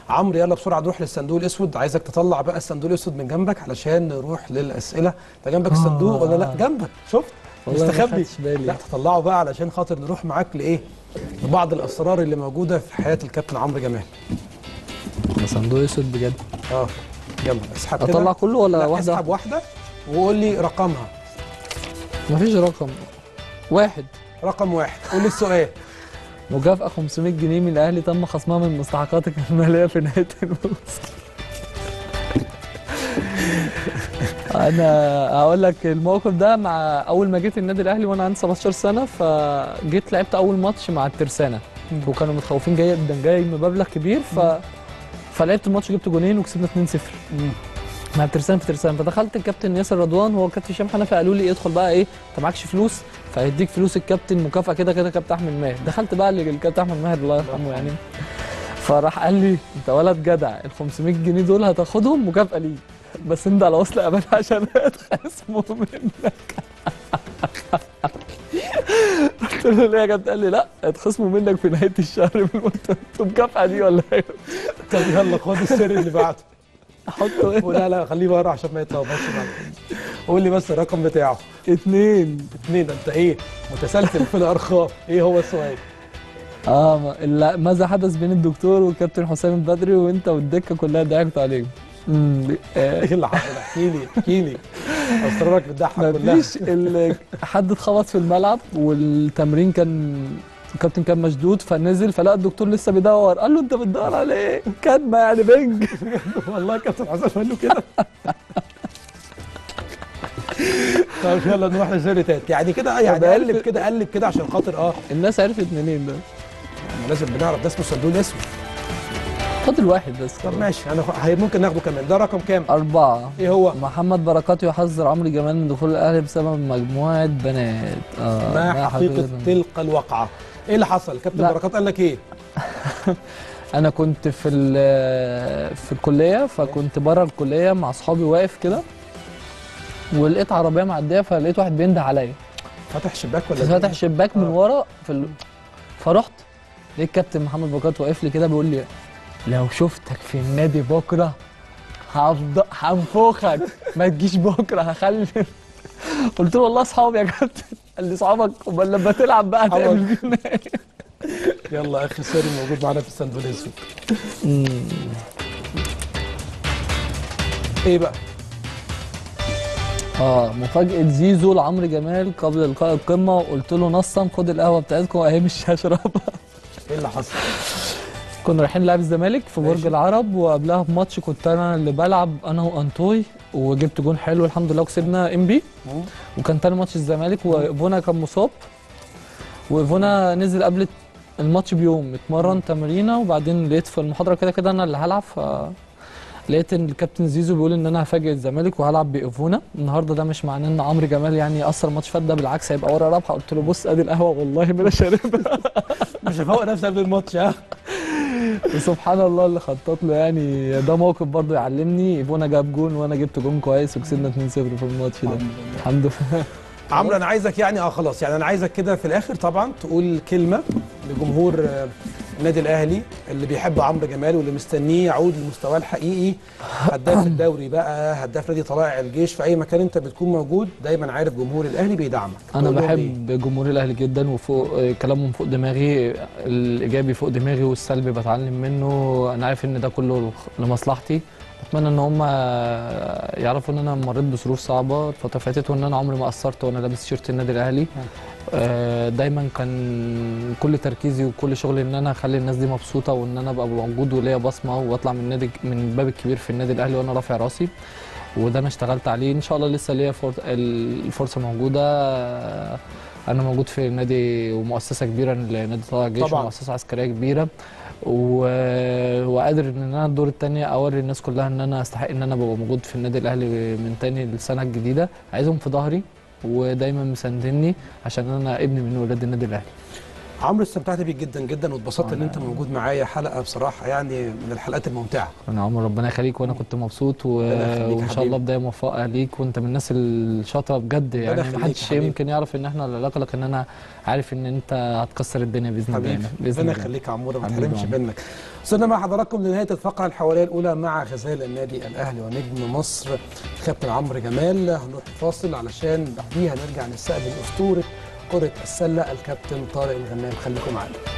عمرو يلا بسرعه نروح للصندوق الاسود عايزك تطلع بقى الصندوق الاسود من جنبك علشان نروح للاسئله ده جنبك الصندوق ولا لا جنبك شفت والله ما مستخبي خدتش بالي. لا تطلعه بقى علشان خاطر نروح معاك لايه لبعض الاسرار اللي موجوده في حياه الكابتن عمرو جمال ده صندوق اسود بجد اه يلا اسحب كده اطلع كله ولا لا، واحده اسحب واحده وقول لي رقمها مفيش رقم واحد رقم واحد قول لي السؤال مكافأة 500 جنيه من الأهلي تم خصمها من مستحقاتك المالية في نهاية الموسم. أنا هقول لك الموقف ده مع أول ما جيت النادي الأهلي وأنا عندي 17 سنة فجيت لعبت أول ماتش مع الترسانة وكانوا متخوفين جدا جاي بمبلغ كبير ف فلعبت الماتش جبت جونين وكسبنا 2-0 مع الترسانة في ترسانة فدخلت الكابتن ياسر رضوان هو الكابتن هشام حنفي قالوا لي ادخل بقى ايه انت معكش فلوس فهيديك فلوس الكابتن مكافأة كده كده كابتن احمد ماهر دخلت بقى للكابتن احمد ماهر الله يرحمه يعني فراح قال لي انت ولد جدع ال 500 جنيه دول هتاخدهم مكافأة ليك بس انت على وصل امان عشان هيتخصموا منك قلت له ليه يا كابتن قال لي لا هيتخصموا منك في نهايه الشهر قلت له مكافأة دي ولا ايه؟ طب يلا خد السر اللي بعده احطه ايه؟ لا لا خليه بره عشان ما يتلخبطش بعد قول لي بس الرقم بتاعه اتنين اثنين انت ايه متسلسل في الارقام ايه هو السؤال اه ما- لا- ماذا حدث بين الدكتور والكابتن حسام البدري وانت والدكه كلها ضحكت عليهم امم ايه اللي حصل احكي لي احكي لي اسرارك بتضحك كلها مفيش ال- حد اتخبط في الملعب والتمرين كان الكابتن كان مشدود فنزل فلقى الدكتور لسه بيدور قال له انت بتدور على ايه؟ كدمه يعني بنج والله كابتن حسام قال له كده طب يلا نروح للسر تاني يعني كده يعني طب قلب قلب- كده قلب كده عشان خاطر اه الناس عرفت منين ده؟ يعني لازم بنعرف ده اسمه الصندوق الاسود فاضل واحد بس طب ماشي انا خ- هي ممكن ناخده كمان ده رقم كام؟ أربعة ايه هو؟ محمد بركات يحذر عمرو جمال من دخول الأهلي بسبب مجموعة بنات آه ما حقيقه تلك الواقعه؟ ايه اللي حصل؟ كابتن لا. بركات قال لك ايه؟ انا كنت في ال- في الكليه فكنت بره الكليه مع اصحابي واقف كده ولقيت عربيه معديه فلقيت واحد بينده عليا فاتح شباك ولا فاتح شباك من آه. ورا في ال... فرحت لقيت كابتن محمد بركات واقف لي كده بيقول لي لو شفتك في النادي بكره هفضل هنفخك ما تجيش بكره هخلي قلت له والله اصحابي يا كابتن قال لي اصحابك امال لما تلعب بقى هتعمل فينا ايه يلا اخي سوري موجود معانا في الصندوق الاسود ايه بقى؟ اه مفاجأة زيزو لعمرو جمال قبل لقاء القمة وقلت له نصا خد القهوة بتاعتكم اهي مش هشربها ايه اللي حصل؟ كنا رايحين نلعب الزمالك في برج ماشي. العرب وقبلها بماتش كنت انا اللي بلعب انا وانطوي وجبت جون حلو الحمد لله وكسبنا ام بي وكان تاني ماتش الزمالك وايفونا كان مصاب وايفونا نزل قبل الماتش بيوم اتمرن تمرينه وبعدين لقيت في المحاضره كده كده انا اللي هلعب ف لقيت ان الكابتن زيزو بيقول ان انا هفاجئ الزمالك وهلعب بايفونا النهارده ده مش معناه ان عمرو جمال يعني اثر الماتش فات ده بالعكس هيبقى ورا رابحه قلت له بص ادي القهوه والله ما انا شاربها مش هفوق نفسي قبل الماتش ها؟ وسبحان الله اللي خطط له يعني ده موقف برضه يعلمني ايفونا جاب جون وانا جبت جون كويس وكسبنا 2-0 في الماتش ده الحمد لله عمرو انا عايزك يعني اه خلاص يعني انا عايزك كده في الاخر طبعا تقول كلمه لجمهور آه، النادي الاهلي اللي بيحب عمرو جمال واللي مستنيه يعود لمستواه الحقيقي هداف الدوري بقى هداف نادي طلائع الجيش في اي مكان انت بتكون موجود دايما عارف جمهور الاهلي بيدعمك انا تقول لهم بحب جمهور الاهلي جدا وفوق آه، كلامهم فوق دماغي الايجابي فوق دماغي والسلبي بتعلم منه انا عارف ان ده كله لمصلحتي اتمنى ان هم يعرفوا ان انا مريت بظروف صعبه الفتره اللي فاتت وان انا عمري ما قصرت وانا لابس تيشيرت النادي الاهلي آه، دايما كان كل تركيزي وكل شغلي ان انا اخلي الناس دي مبسوطه وان انا ابقى موجود وليا بصمه واطلع من النادي من الباب الكبير في النادي الاهلي وانا رافع راسي وده انا اشتغلت عليه ان شاء الله لسه ليا فر- الفرصه موجوده آه، انا موجود في نادي ومؤسسه كبيره لنادي طلائع الجيش طبعاً. ومؤسسه عسكريه كبيره و... وقادر ان انا الدور الثاني اوري الناس كلها ان انا استحق ان انا ابقى موجود في النادي الاهلي من تاني السنه الجديده عايزهم في ظهري ودايما مساندني عشان انا ابني من ولاد النادي الاهلي عمرو استمتعت بيك جدا جدا واتبسطت ان أنا- انت موجود معايا حلقه بصراحه يعني من الحلقات الممتعه انا عمر ربنا يخليك وانا كنت مبسوط و... ربنا يخليك يا وان شاء حبيبي. الله بدايه موفقه ليك وانت من الناس الشاطره بجد يعني يخليك يا محدش حبيبي. يمكن يعرف ان احنا العلاقه لكن انا عارف ان انت هتكسر الدنيا باذن الله حبيبي يعني. باذن ربنا الله يخليك يا عمور ما حبيبي تحرمش يا عمرو. منك وصلنا مع حضراتكم لنهايه الفقره الحواريه الاولى مع غزال النادي الاهلي ونجم مصر كابتن عمرو جمال هنروح فاصل علشان بعديها نرجع نستقبل اسطوره كره السله الكابتن طارق الغنام خليكم معانا